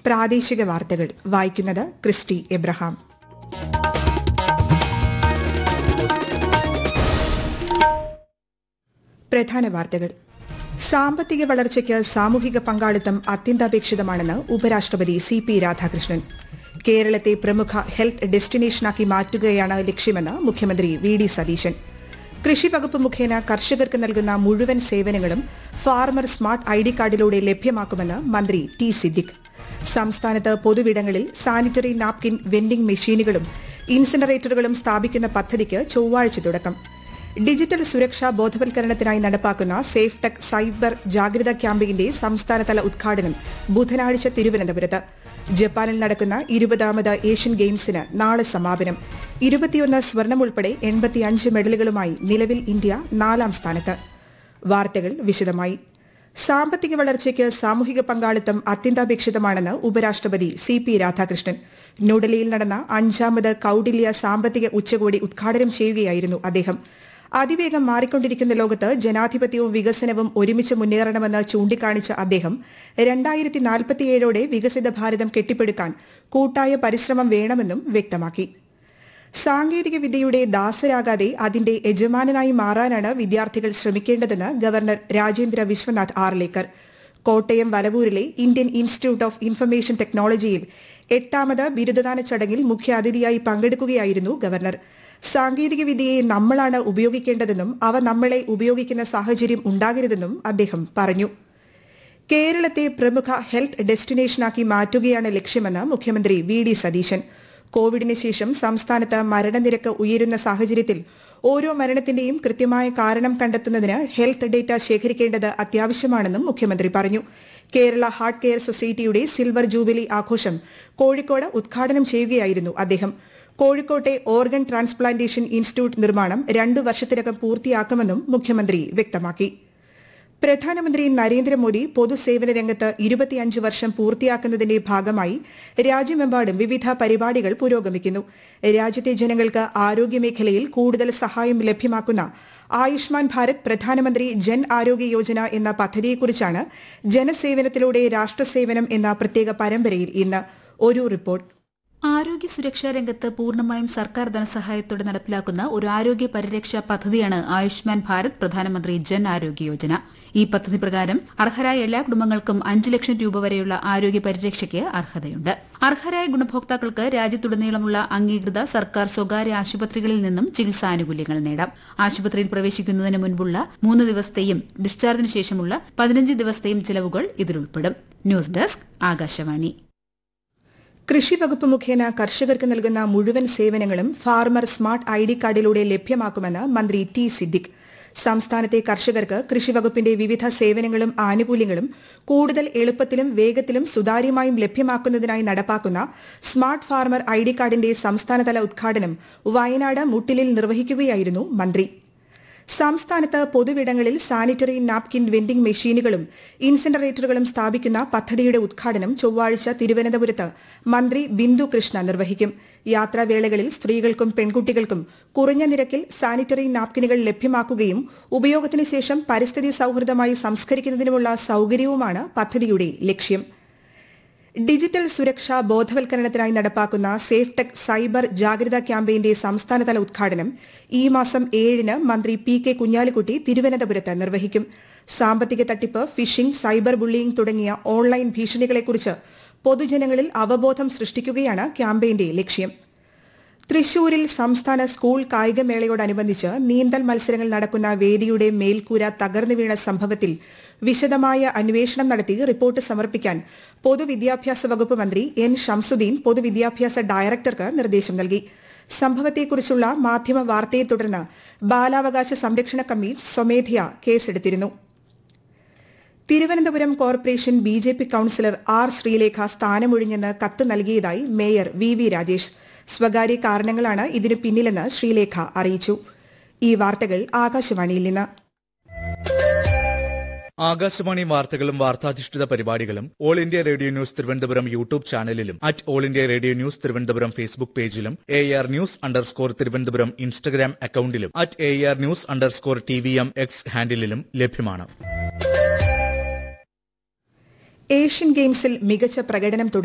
പ്രാദേശിക വാർത്തകൾ വായിക്കുന്നത് ക്രിസ്റ്റി എബ്രഹാം പ്രധാന വാർത്തകൾ സാമ്പത്തിക വളർച്ചയ്ക്ക് സാമൂഹിക പങ്കാളിത്തം അത്യന്താപേക്ഷിതമാണെന്ന് ഉപരാഷ്ട്രപതി സി പി രാധാകൃഷ്ണൻ കേരളത്തെ പ്രമുഖ ഹെൽത്ത് ഡെസ്റ്റിനേഷനാക്കി മാറ്റുകയാണ് ലക്ഷ്യമെന്ന് മുഖ്യമന്ത്രി വി ഡി സതീശൻ കൃഷി വകുപ്പ് മുഖേന കർഷകർക്ക് നൽകുന്ന മുഴുവൻ സേവനങ്ങളും ഫാർമർ സ്മാർട്ട് ഐ ഡി കാർഡിലൂടെ ലഭ്യമാക്കുമെന്ന് മന്ത്രി ടി സിദ്ദിഖ് സംസ്ഥാനത്ത് പൊതുവിടങ്ങളിൽ സാനിറ്ററി നാപ്കിൻ വെൻഡിംഗ് മെഷീനുകളും ഇൻസിനറേറ്ററുകളും സ്ഥാപിക്കുന്ന പദ്ധതിക്ക് ചൊവ്വാഴ്ച തുടക്കം ഡിജിറ്റൽ സുരക്ഷാ ബോധവൽക്കരണത്തിനായി നടപ്പാക്കുന്ന സേഫ് ടെക് സൈബർ ജാഗ്രതാ ക്യാമ്പയിന്റെ സംസ്ഥാനതല ഉദ്ഘാടനം ബുധനാഴ്ച തിരുവനന്തപുരത്ത് ജപ്പാനിൽ നടക്കുന്ന ഇരുപതാമത് ഏഷ്യൻ ഗെയിംസിന് നാളെ സമാപനം ഇരുപത്തിയൊന്ന് സ്വർണം ഉൾപ്പെടെ എൺപത്തിയഞ്ച് മെഡലുകളുമായി നിലവിൽ ഇന്ത്യ നാലാം സ്ഥാനത്ത് വാർത്തകൾ വിശദമായി സാമ്പത്തിക വളർച്ചയ്ക്ക് സാമൂഹിക പങ്കാളിത്തം അത്യന്താപേക്ഷിതമാണെന്ന് ഉപരാഷ്ട്രപതി സി പി രാധാകൃഷ്ണൻ ന്യൂഡൽഹിയിൽ നടന്ന അഞ്ചാമത് കൌടില്യ സാമ്പത്തിക ഉച്ചകോടി ഉദ്ഘാടനം ചെയ്യുകയായിരുന്നു അദ്ദേഹം അതിവേഗം മാറിക്കൊണ്ടിരിക്കുന്ന ലോകത്ത് ജനാധിപത്യവും വികസനവും ഒരുമിച്ച് മുന്നേറണമെന്ന് ചൂണ്ടിക്കാണിച്ച അദ്ദേഹം രണ്ടായിരത്തി നാൽപ്പത്തിയേഴോടെ വികസിത ഭാരതം കെട്ടിപ്പടുക്കാൻ കൂട്ടായ പരിശ്രമം വേണമെന്നും വ്യക്തമാക്കി സാങ്കേതിക വിദ്യയുടെ ദാസരാകാതെ അതിന്റെ യജമാനനായി മാറാനാണ് വിദ്യാർത്ഥികൾ ശ്രമിക്കേണ്ടതെന്ന് ഗവർണർ രാജേന്ദ്ര വിശ്വനാഥ് ആർലേക്കർ കോട്ടയം വലവൂരിലെ ഇന്ത്യൻ ഇൻസ്റ്റിറ്റ്യൂട്ട് ഓഫ് ഇൻഫർമേഷൻ ടെക്നോളജിയിൽ എട്ടാമത് ബിരുദദാന ചടങ്ങിൽ മുഖ്യാതിഥിയായി പങ്കെടുക്കുകയായിരുന്നു ഗവർണർ സാങ്കേതിക വിദ്യയെ നമ്മളാണ് ഉപയോഗിക്കേണ്ടതെന്നും അവ നമ്മളെ ഉപയോഗിക്കുന്ന സാഹചര്യം ഉണ്ടാകരുതെന്നും അദ്ദേഹം പറഞ്ഞു കേരളത്തെ പ്രമുഖ ഹെൽത്ത് ഡെസ്റ്റിനേഷനാക്കി മാറ്റുകയാണ് ലക്ഷ്യമെന്ന് മുഖ്യമന്ത്രി വി ഡി സതീശൻ കോവിഡിന് ശേഷം സംസ്ഥാനത്ത് മരണനിരക്ക് ഉയരുന്ന സാഹചര്യത്തിൽ ഓരോ മരണത്തിന്റെയും കൃത്യമായ കാരണം കണ്ടെത്തുന്നതിന് ഹെൽത്ത് ഡേറ്റ ശേഖരിക്കേണ്ടത് അത്യാവശ്യമാണെന്നും മുഖ്യമന്ത്രി പറഞ്ഞു കേരള ഹാർട്ട് കെയർ സൊസൈറ്റിയുടെ സിൽവർ ജൂബിലി ആഘോഷം കോഴിക്കോട് ഉദ്ഘാടനം ചെയ്യുകയായിരുന്നു അദ്ദേഹം കോഴിക്കോട്ടെ ഓർഗൻ ട്രാൻസ്പ്ലാന്റേഷൻ ഇൻസ്റ്റിറ്റ്യൂട്ട് നിർമ്മാണം രണ്ടു വർഷത്തിനകം പൂർത്തിയാക്കുമെന്നും മുഖ്യമന്ത്രി വ്യക്തമാക്കി പ്രധാനമന്ത്രി നരേന്ദ്രമോദി പൊതുസേവന രംഗത്ത് ഇരുപത്തിയഞ്ച് വർഷം പൂർത്തിയാക്കുന്നതിന്റെ ഭാഗമായി രാജ്യമെമ്പാടും വിവിധ പരിപാടികൾ പുരോഗമിക്കുന്നു രാജ്യത്തെ ജനങ്ങൾക്ക് ആരോഗ്യമേഖലയിൽ കൂടുതൽ സഹായം ലഭ്യമാക്കുന്ന ആയുഷ്മാൻ ഭാരത് പ്രധാനമന്ത്രി ജൻ ആരോഗ്യ യോജന എന്ന പദ്ധതിയെക്കുറിച്ചാണ് ജനസേവനത്തിലൂടെ രാഷ്ട്രസേവനം എന്ന പ്രത്യേക പരമ്പരയിൽ ഇന്ന് ഒരു റിപ്പോർട്ട് ആരോഗ്യ സുരക്ഷാ രംഗത്ത് പൂർണ്ണമായും സർക്കാർ ധനസഹായത്തോടെ നടപ്പിലാക്കുന്ന ഒരു ആരോഗ്യ പരിരക്ഷാ പദ്ധതിയാണ് ആയുഷ്മാൻ ഭാരത് പ്രധാനമന്ത്രി ജൻ ആരോഗ്യ യോജന ഈ പദ്ധതി പ്രകാരം അർഹരായ എല്ലാ കുടുംബങ്ങൾക്കും അഞ്ച് ലക്ഷം രൂപ വരെയുള്ള ആരോഗ്യ പരിരക്ഷയ്ക്ക് അർഹതയുണ്ട് അർഹരായ ഗുണഭോക്താക്കൾക്ക് രാജ്യത്തുടനീളമുള്ള അംഗീകൃത സർക്കാർ സ്വകാര്യ ആശുപത്രികളിൽ നിന്നും ചികിത്സാനുകൂല്യങ്ങൾ നേടാം ആശുപത്രിയിൽ പ്രവേശിക്കുന്നതിന് മുൻപുള്ള മൂന്ന് ദിവസത്തെയും ഡിസ്ചാർജിന് ശേഷമുള്ള പതിനഞ്ച് ദിവസത്തെയും ചെലവുകൾ ഇതിലുൾപ്പെടും ന്യൂസ് ഡെസ്ക് ആകാശവാണി കൃഷി വകുപ്പ് മുഖേന കർഷകർക്ക് നൽകുന്ന മുഴുവൻ സേവനങ്ങളും ഫാർമർ സ്മാർട്ട് ഐ ഡി കാർഡിലൂടെ ലഭ്യമാക്കുമെന്ന് മന്ത്രി ടി സിദ്ദിഖ് സംസ്ഥാനത്തെ കർഷകർക്ക് കൃഷിവകുപ്പിന്റെ വിവിധ സേവനങ്ങളും ആനുകൂല്യങ്ങളും കൂടുതൽ എളുപ്പത്തിലും വേഗത്തിലും സുതാര്യമായും ലഭ്യമാക്കുന്നതിനായി നടപ്പാക്കുന്ന സ്മാർട്ട് ഫാർമർ ഐ ഡി കാർഡിന്റെ സംസ്ഥാനതല ഉദ്ഘാടനം വയനാട് മുട്ടിലിൽ നിർവഹിക്കുകയായിരുന്നു മന്ത്രി സംസ്ഥാനത്ത് പൊതുവിടങ്ങളിൽ സാനിറ്ററി നാപ്കിൻ വെൻഡിംഗ് മെഷീനുകളും ഇൻസിനറേറ്ററുകളും സ്ഥാപിക്കുന്ന പദ്ധതിയുടെ ഉദ്ഘാടനം ചൊവ്വാഴ്ച തിരുവനന്തപുരത്ത് മന്ത്രി ബിന്ദു കൃഷ്ണ നിർവഹിക്കും യാത്രാവേളകളിൽ സ്ത്രീകൾക്കും പെൺകുട്ടികൾക്കും കുറഞ്ഞ നിരക്കിൽ സാനിറ്ററി നാപ്കിനുകൾ ലഭ്യമാക്കുകയും ഉപയോഗത്തിന് ശേഷം പരിസ്ഥിതി സൌഹൃദമായി സംസ്കരിക്കുന്നതിനുമുള്ള സൌകര്യവുമാണ് പദ്ധതിയുടെ ലക്ഷ്യം ഡിജിറ്റൽ സുരക്ഷാ ബോധവൽക്കരണത്തിനായി നടപ്പാക്കുന്ന സേഫ് ടെക് സൈബർ ജാഗ്രതാ ക്യാമ്പയിന്റെ സംസ്ഥാനതല ഉദ്ഘാടനം ഈ മാസം ഏഴിന് മന്ത്രി പി കെ കുഞ്ഞാലിക്കുട്ടി തിരുവനന്തപുരത്ത് നിർവഹിക്കും സാമ്പത്തിക തട്ടിപ്പ് ഫിഷിംഗ് സൈബർ ബുള്ളിയിംഗ് തുടങ്ങിയ ഓൺലൈൻ ഭീഷണികളെക്കുറിച്ച് പൊതുജനങ്ങളിൽ അവബോധം സൃഷ്ടിക്കുകയാണ് ക്യാമ്പയിന്റെ ലക്ഷ്യം തൃശൂരിൽ സംസ്ഥാന സ്കൂൾ കായികമേളയോടനുബന്ധിച്ച് നീന്തൽ മത്സരങ്ങൾ നടക്കുന്ന വേദിയുടെ മേൽക്കൂര തകർന്നു വീണ സംഭവത്തിൽ വിശദമായ അന്വേഷണം നടത്തി റിപ്പോർട്ട് സമർപ്പിക്കാൻ പൊതുവിദ്യാഭ്യാസ വകുപ്പ് മന്ത്രി എൻ ഷംസുദ്ദീൻ പൊതുവിദ്യാഭ്യാസ ഡയറക്ടർക്ക് നിർദ്ദേശം നൽകി സംഭവത്തെക്കുറിച്ചുള്ള മാധ്യമ വാർത്തയെ തുടർന്ന് ബാലാവകാശ സംരക്ഷണ കമ്മീഷൻ സ്വമേധയാ കേസെടുത്തിരുന്നു Thiruvananthapuram corporation B J P councillor R Sreelekha സ്ഥാനമൊഴിഞ്ഞെന്ന് കത്ത് നൽകിയതായി മേയർ വി വി രാജേഷ് സ്വകാര്യ കാരണങ്ങളാണ് ഇതിനു പിന്നിലെന്ന് ശ്രീലേഖ അറിയിച്ചു ഈ വാർത്തകൾ ആകാശവാണിയിൽ നിന്ന് ആകാശവാണി വാർത്തകളും വാർത്താധിഷ്ഠിത പരിപാടികളും all India radio news Thiruvananthapuram YouTube ചാനലിലും at all India radio news Thiruvananthapuram Facebook പേജിലും A R news underscore Thiruvananthapuram Instagram അക്കൌണ്ടിലും at A R news underscore T V M X ഹാൻഡിലും ലഭ്യമാണ് ഏഷ്യൻ ഗെയിംസിൽ മികച്ച പ്രകടനം